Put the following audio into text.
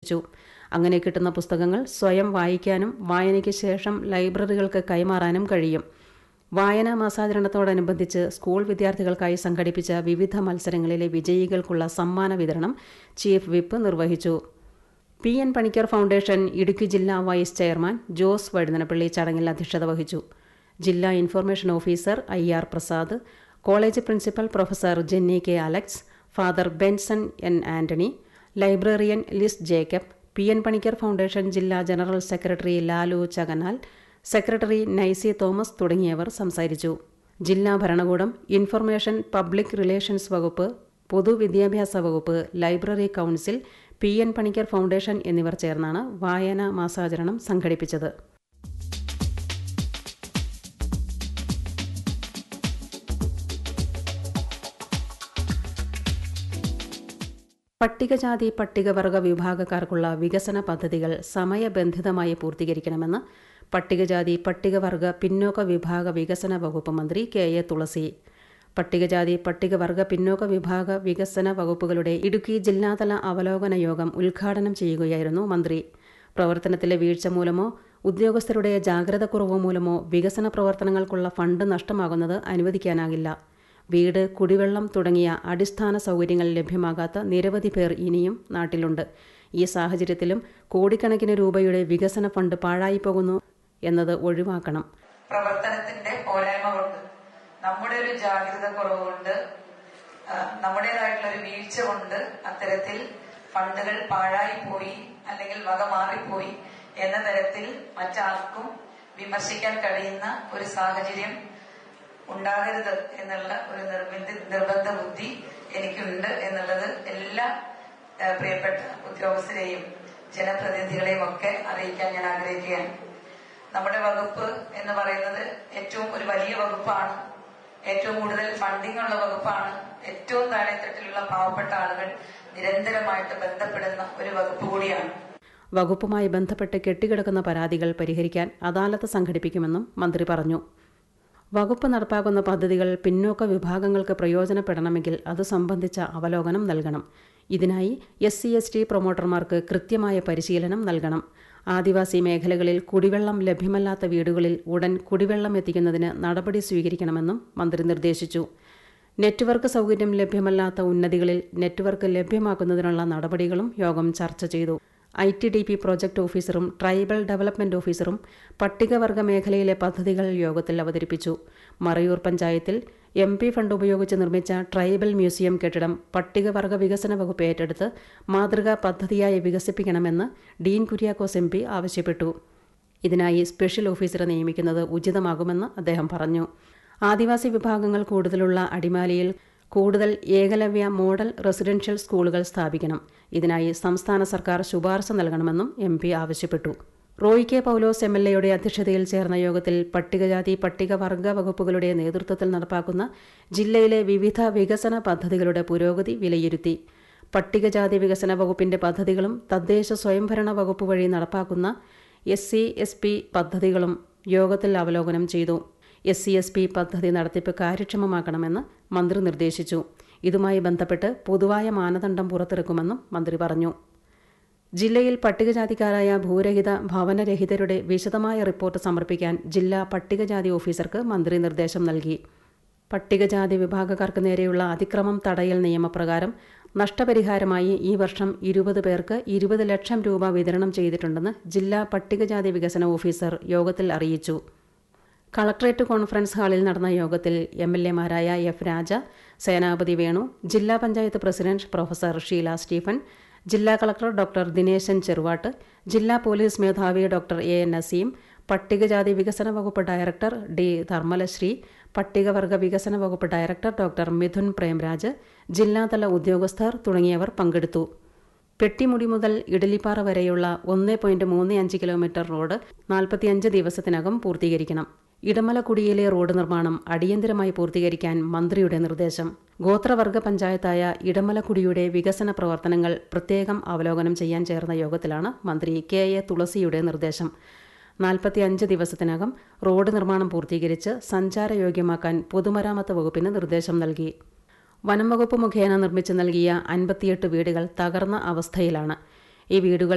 നിർദ്ദേശിച്ചു അങ്ങനെ കിട്ടുന്ന പുസ്തകങ്ങൾ സ്വയം വായിക്കാനും വായനയ്ക്ക് ശേഷം ലൈബ്രറികൾക്ക് കൈമാറാനും കഴിയും വായനാ മാസാചരണത്തോടനുബന്ധിച്ച് സ്കൂൾ വിദ്യാർത്ഥികൾക്കായി സംഘടിപ്പിച്ച വിവിധ മത്സരങ്ങളിലെ വിജയികൾക്കുള്ള സമ്മാന വിതരണം ചീഫ് വിപ്പ് നിർവഹിച്ചു P N Panicker foundation Idukki ജില്ലാ വൈസ് ചെയർമാൻ ജോസ് വഴുതനപ്പള്ളി ചടങ്ങിൽ അധ്യക്ഷത വഹിച്ചു ജില്ലാ information officer I R Prasad college principal professor Jenny K Alex father Benson N Antony librarian Liz Jacob P N Panicker foundation ജില്ലാ general secretary Lalu Chakanal secretary Naisy Thomas തുടങ്ങിയവർ സംസാരിച്ചു ജില്ലാ ഭരണകൂടം ഇൻഫർമേഷൻ പബ്ലിക് റിലേഷൻസ് വകുപ്പ് പൊതുവിദ്യാഭ്യാസ വകുപ്പ് library council P N Panicker foundation എന്നിവർ ചേർന്നാണ് വായനാ മാസാചരണം സംഘടിപ്പിച്ചത് പട്ടികജാതി പട്ടികവർഗ വിഭാഗക്കാർക്കുള്ള വികസന പദ്ധതികൾ സമയബന്ധിതമായി പൂർത്തീകരിക്കണമെന്ന് പട്ടികജാതി പട്ടികവർഗ പിന്നോക്ക വിഭാഗ വികസന വകുപ്പ് മന്ത്രി കെ എ തുളസി പട്ടികജാതി പട്ടികവർഗ പിന്നോക്ക വിഭാഗ വികസന വകുപ്പുകളുടെ ഇടുക്കി ജില്ലാതല അവലോകന യോഗം ഉദ്ഘാടനം ചെയ്യുകയായിരുന്നു മന്ത്രി പ്രവർത്തനത്തിലെ വീഴ്ച മൂലമോ ഉദ്യോഗസ്ഥരുടെ ജാഗ്രതക്കുറവോ മൂലമോ വികസന പ്രവർത്തനങ്ങൾക്കുള്ള ഫണ്ട് നഷ്ടമാകുന്നത് അനുവദിക്കാനാകില്ല വീട് കുടിവെള്ളം തുടങ്ങിയ അടിസ്ഥാന സൗകര്യങ്ങൾ ലഭ്യമാകാത്ത നിരവധി പേർ ഇനിയും നാട്ടിലുണ്ട് ഈ സാഹചര്യത്തിലും കോടിക്കണക്കിന് രൂപയുടെ വികസന ഫണ്ട് പാഴായിപ്പോകുന്നു എന്നത് ഒഴിവാക്കണം പ്രവർത്തനത്തിന്റെ പോരായ്മ കൊണ്ട് നമ്മുടെ ഒരു ജാഗ്രത കുറവ് കൊണ്ട് ആ, നമ്മുടേതായിട്ടുള്ള ഒരു വീഴ്ച കൊണ്ട് അത്തരത്തിൽ ഫണ്ടുകൾ പാഴായി പോയി അല്ലെങ്കിൽ വക മാറിപ്പോയി എന്ന തരത്തിൽ മറ്റാർക്കും വിമർശിക്കാൻ കഴിയുന്ന ഒരു സാഹചര്യം ഉണ്ടാകരുത് എന്നുള്ള ഒരു നിർബന്ധ നിർബന്ധ ബുദ്ധി എനിക്കുണ്ട് എന്നുള്ളത് എല്ലാ ആ, പ്രിയപ്പെട്ട ഉദ്യോഗസ്ഥരെയും ജനപ്രതിനിധികളെയും ഒക്കെ അറിയിക്കാൻ ഞാൻ ആഗ്രഹിക്കുകയാണ് നമ്മുടെ വകുപ്പ് എന്ന് പറയുന്നത് ഏറ്റവും ഒരു വലിയ വകുപ്പാണ് ഏറ്റവും കൂടുതൽ ഫണ്ടിംഗ് ഉള്ള വകുപ്പാണ് ഏറ്റവും താഴെത്തട്ടിലുള്ള പാവപ്പെട്ട ആളുകൾ നിരന്തരമായിട്ട് ബന്ധപ്പെടുന്ന ഒരു വകുപ്പ് കൂടിയാണ് വകുപ്പുമായി ബന്ധപ്പെട്ട് കെട്ടിക്കിടക്കുന്ന പരാതികൾ പരിഹരിക്കാൻ അദാലത്ത് സംഘടിപ്പിക്കുമെന്നും മന്ത്രി പറഞ്ഞു വകുപ്പ് നടപ്പാക്കുന്ന പദ്ധതികൾ പിന്നോക്ക വിഭാഗങ്ങൾക്ക് പ്രയോജനപ്പെടണമെങ്കിൽ അത് സംബന്ധിച്ച അവലോകനം നൽകണം ഇതിനായി എസ് സി എസ് ടി പ്രൊമോട്ടർമാർക്ക് കൃത്യമായ പരിശീലനം നൽകണം ആദിവാസി മേഖലകളിൽ കുടിവെള്ളം ലഭ്യമല്ലാത്ത വീടുകളിൽ ഉടൻ കുടിവെള്ളം എത്തിക്കുന്നതിന് നടപടി സ്വീകരിക്കണമെന്നും മന്ത്രി നിർദ്ദേശിച്ചു നെറ്റ്വർക്ക് സൗകര്യം ലഭ്യമല്ലാത്ത ഉന്നതികളിൽ നെറ്റ്വർക്ക് ലഭ്യമാക്കുന്നതിനുള്ള നടപടികളും യോഗം ചർച്ച ചെയ്തു I T D P project ഓഫീസറും ട്രൈബൽ ഡെവലപ്മെന്റ് ഓഫീസറും പട്ടികവർഗ മേഖലയിലെ പദ്ധതികൾ യോഗത്തിൽ അവതരിപ്പിച്ചു മറയൂർ പഞ്ചായത്തിൽ എം പി ഫണ്ട് ഉപയോഗിച്ച് നിർമ്മിച്ച ട്രൈബൽ മ്യൂസിയം കെട്ടിടം പട്ടികവർഗ വികസന വകുപ്പ് ഏറ്റെടുത്ത് മാതൃകാ പദ്ധതിയായി വികസിപ്പിക്കണമെന്ന് ഡീൻ കുര്യാക്കോസ് എം പി ആവശ്യപ്പെട്ടു ഇതിനായി സ്പെഷ്യൽ ഓഫീസറെ നിയമിക്കുന്നത് ഉചിതമാകുമെന്ന് അദ്ദേഹം പറഞ്ഞു ആദിവാസി വിഭാഗങ്ങൾ കൂടുതലുള്ള അടിമാലിയിൽ കൂടുതൽ ഏകലവ്യ മോഡൽ റെസിഡൻഷ്യൽ സ്കൂളുകൾ സ്ഥാപിക്കണം ഇതിനായി സംസ്ഥാന സർക്കാർ ശുപാർശ നൽകണമെന്നും എം പി ആവശ്യപ്പെട്ടു Roy K Paulose M L എയുടെ അധ്യക്ഷതയിൽ ചേർന്ന യോഗത്തിൽ പട്ടികജാതി പട്ടികവർഗ വകുപ്പുകളുടെ നേതൃത്വത്തിൽ നടപ്പാക്കുന്ന ജില്ലയിലെ വിവിധ വികസന പദ്ധതികളുടെ പുരോഗതി വിലയിരുത്തി പട്ടികജാതി വികസന വകുപ്പിന്റെ പദ്ധതികളും തദ്ദേശ സ്വയംഭരണ വകുപ്പ് വഴി നടപ്പാക്കുന്ന എസ് സി എസ് പി പദ്ധതികളും യോഗത്തിൽ അവലോകനം ചെയ്തു എസ് സി എസ് പി പദ്ധതി നടത്തിപ്പ് കാര്യക്ഷമമാക്കണമെന്ന് മന്ത്രി നിർദ്ദേശിച്ചു ഇതുമായി ബന്ധപ്പെട്ട് പൊതുവായ മാനദണ്ഡം പുറത്തിറക്കുമെന്നും മന്ത്രി പറഞ്ഞു ജില്ലയിൽ പട്ടികജാതിക്കാരായ ഭൂരഹിത ഭവനരഹിതരുടെ വിശദമായ റിപ്പോർട്ട് സമർപ്പിക്കാൻ ജില്ലാ പട്ടികജാതി ഓഫീസർക്ക് മന്ത്രി നിർദ്ദേശം നൽകി പട്ടികജാതി വിഭാഗക്കാർക്ക് നേരെയുള്ള അതിക്രമം തടയൽ നിയമപ്രകാരം നഷ്ടപരിഹാരമായി ഈ വർഷം ഇരുപത് പേർക്ക് ഇരുപത് ലക്ഷം രൂപ വിതരണം ചെയ്തിട്ടുണ്ടെന്ന് ജില്ലാ പട്ടികജാതി വികസന ഓഫീസർ യോഗത്തിൽ അറിയിച്ചു കളക്ട്രേറ്റ് കോൺഫറൻസ് ഹാളിൽ നടന്ന യോഗത്തിൽ എം എൽ എമാരായ എഫ് രാജ സേനാപതി വേണു ജില്ലാ panchayat president professor Sheela Stephen ജില്ലാ കളക്ടർ ഡോക്ടർ ദിനേശൻ ചെറുവാട്ട് ജില്ലാ പോലീസ് മേധാവി ഡോക്ടർ എ എൻ നസീം പട്ടികജാതി വികസന വകുപ്പ് ഡയറക്ടർ ഡി ധർമ്മലശ്രീ പട്ടികവർഗ വികസന വകുപ്പ് ഡയറക്ടർ ഡോക്ടർ മിഥുൻ പ്രേംരാജ് ജില്ലാതല ഉദ്യോഗസ്ഥർ തുടങ്ങിയവർ പങ്കെടുത്തു പെട്ടിമുടി മുതൽ ഇഡലിപ്പാറ വരെയുള്ള ഒന്ന് പോയിന്റ് മൂന്ന് അഞ്ച് കിലോമീറ്റർ റോഡ് നാൽപ്പത്തിയഞ്ച് ദിവസത്തിനകം പൂർത്തീകരിക്കണം ഇടമലക്കുടിയിലെ റോഡ് നിർമ്മാണം അടിയന്തരമായി പൂർത്തീകരിക്കാൻ മന്ത്രിയുടെ നിർദ്ദേശം ഗോത്രവർഗ പഞ്ചായത്തായ ഇടമലക്കുടിയുടെ വികസന പ്രവർത്തനങ്ങൾ പ്രത്യേകം അവലോകനം ചെയ്യാൻ ചേർന്ന യോഗത്തിലാണ് മന്ത്രി കെ എ തുളസിയുടെ നിർദ്ദേശം നാൽപ്പത്തിയഞ്ച് ദിവസത്തിനകം റോഡ് നിർമ്മാണം പൂർത്തീകരിച്ച് സഞ്ചാരയോഗ്യമാക്കാൻ പൊതുമരാമത്ത് വകുപ്പിന് നിർദ്ദേശം നൽകി വനം വകുപ്പ് മുഖേന നിർമ്മിച്ചു നൽകിയ അൻപത്തിയെട്ട് വീടുകൾ തകർന്ന അവസ്ഥയിലാണ് ഈ വീടുകൾ